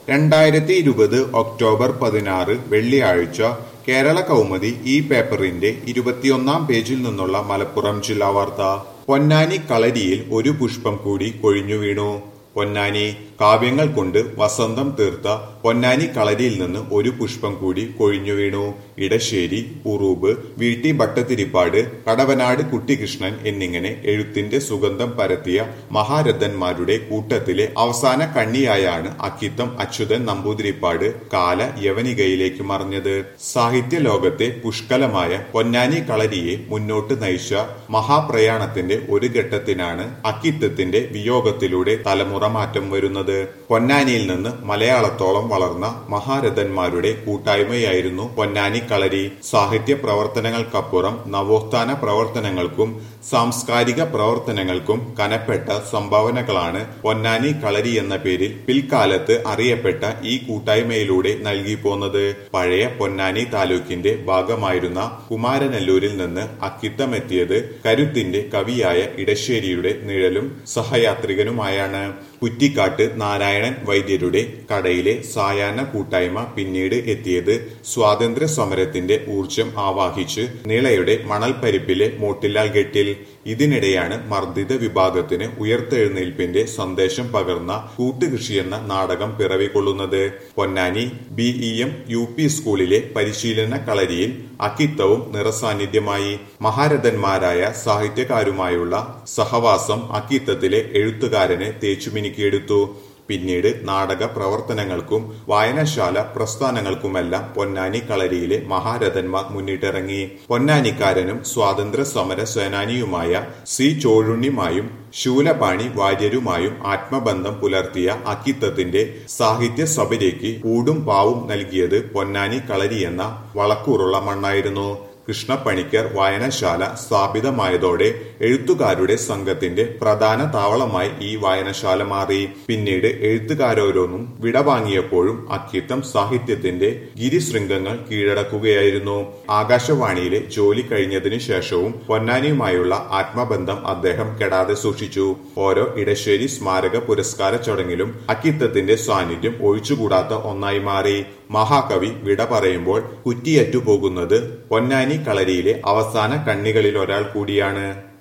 രണ്ടായിരത്തി ഇരുപത് ഒക്ടോബർ പതിനാറ് വെള്ളിയാഴ്ച കേരള കൗമുദി ഈ പേപ്പറിന്റെ ഇരുപത്തിയൊന്നാം പേജിൽ നിന്നുള്ള മലപ്പുറം ജില്ലാ വാർത്ത പൊന്നാനി കളരിയിൽ ഒരു പുഷ്പം കൂടി കൊഴിഞ്ഞു വീണു പൊന്നാനി കാവ്യങ്ങൾ കൊണ്ട് വസന്തം തീർത്ത പൊന്നാനി കളരിയിൽ നിന്ന് ഒരു പുഷ്പം കൂടി കൊഴിഞ്ഞു വീണു ഇടശ്ശേരി ഉറൂബ് വീട്ടി ഭട്ടതിരിപ്പാട് കടവനാട് കുട്ടികൃഷ്ണൻ എന്നിങ്ങനെ എഴുത്തിന്റെ സുഗന്ധം പരത്തിയ മഹാരഥന്മാരുടെ കൂട്ടത്തിലെ അവസാന കണ്ണിയായാണ് അക്കിത്തം അച്യുതൻ നമ്പൂതിരിപ്പാട് കാല യവനികയിലേക്ക് മറഞ്ഞത് സാഹിത്യ ലോകത്തെ പുഷ്കലമായ പൊന്നാനി കളരിയെ മുന്നോട്ട് നയിച്ച മഹാപ്രയാണത്തിന്റെ ഒരു ഘട്ടത്തിനാണ് അക്കിത്തത്തിന്റെ വിയോഗത്തിലൂടെ തലമുറ മാറ്റം വരുന്നത് പൊന്നാനിയിൽ നിന്ന് മലയാളത്തോളം വളർന്ന മഹാരഥന്മാരുടെ കൂട്ടായ്മയായിരുന്നു പൊന്നാനി കളരി സാഹിത്യ പ്രവർത്തനങ്ങൾക്കപ്പുറം നവോത്ഥാന പ്രവർത്തനങ്ങൾക്കും സാംസ്കാരിക പ്രവർത്തനങ്ങൾക്കും കനപ്പെട്ട സംഭാവനകളാണ് പൊന്നാനി കളരി എന്ന പേരിൽ പിൽക്കാലത്ത് അറിയപ്പെട്ട ഈ കൂട്ടായ്മയിലൂടെ നൽകി പോന്നത് പഴയ പൊന്നാനി താലൂക്കിന്റെ ഭാഗമായിരുന്ന കുമാരനല്ലൂരിൽ നിന്ന് അക്കിത്തമെത്തിയത് കരുത്തിന്റെ കവിയായ ഇടശ്ശേരിയുടെ നിഴലും സഹയാത്രികനുമായാണ് കുറ്റിക്കാട്ട് നാരായണൻ വൈദ്യരുടെ കടയിലെ സായാഹ്ന കൂട്ടായ്മ പിന്നീട് എത്തിയത് സ്വാതന്ത്ര്യ സമരത്തിന്റെ ഊർജം ആവാഹിച്ച് നിളയുടെ മണൽപ്പരിപ്പിലെ മോട്ടിലാൽ ഗെട്ടിൽ ഇതിനിടെയാണ് മർദ്ദിത വിഭാഗത്തിന് ഉയർത്തെഴുന്നേൽപ്പിന്റെ സന്ദേശം പകർന്ന കൂട്ടുകൃഷി എന്ന നാടകം പിറവികൊള്ളുന്നത് Ponnani B E M U P സ്കൂളിലെ പരിശീലന കളരിയിൽ അക്കിത്തവും നിറസാന്നിധ്യമായി മഹാരഥന്മാരായ സാഹിത്യകാരുമായുള്ള സഹവാസം അക്കിത്തത്തിലെ എഴുത്തുകാരനെ തേച്ചുമിനുക്കിയെടുത്തു പിന്നീട് നാടക പ്രവർത്തനങ്ങൾക്കും വായനശാല പ്രസ്ഥാനങ്ങൾക്കുമെല്ലാം പൊന്നാനി കളരിയിലെ മഹാരഥന്മാർ മുന്നിട്ടിറങ്ങി പൊന്നാനിക്കാരനും സ്വാതന്ത്ര്യ സമര സേനാനിയുമായ സി ചോഴുണ്ണിമായും ശൂലപാണി വാര്യരുമായും ആത്മബന്ധം പുലർത്തിയ അക്കിത്തത്തിന്റെ സാഹിത്യ സഭയിലേക്ക് ഊടും പാവും നൽകിയത് പൊന്നാനി കളരി എന്ന വളക്കൂറുള്ള മണ്ണായിരുന്നു കൃഷ്ണപ്പണിക്കർ വായനശാല സ്ഥാപിതമായതോടെ എഴുത്തുകാരുടെ സംഘത്തിന്റെ പ്രധാന താവളമായി ഈ വായനശാല മാറി പിന്നീട് എഴുത്തുകാരോരോന്നും വിടവാങ്ങിയപ്പോഴും അക്കിത്തം സാഹിത്യത്തിന്റെ ഗിരിശൃംഗങ്ങൾ കീഴടക്കുകയായിരുന്നു ആകാശവാണിയിലെ ജോലി കഴിഞ്ഞതിനു ശേഷവും പൊന്നാനിയുമായുള്ള ആത്മബന്ധം അദ്ദേഹം കെടാതെ സൂക്ഷിച്ചു ഓരോ ഇടശ്ശേരി സ്മാരക പുരസ്കാര ചടങ്ങിലും അക്കിത്തത്തിന്റെ സാന്നിധ്യം ഒഴിച്ചുകൂടാത്ത ഒന്നായി മാറി മഹാകവി വിട പറയുമ്പോൾ കുറ്റിയറ്റു പോകുന്നത് പൊന്നാനി കളരിയിലെ അവസാന കണ്ണികളിൽ ഒരാൾ കൂടിയാണ്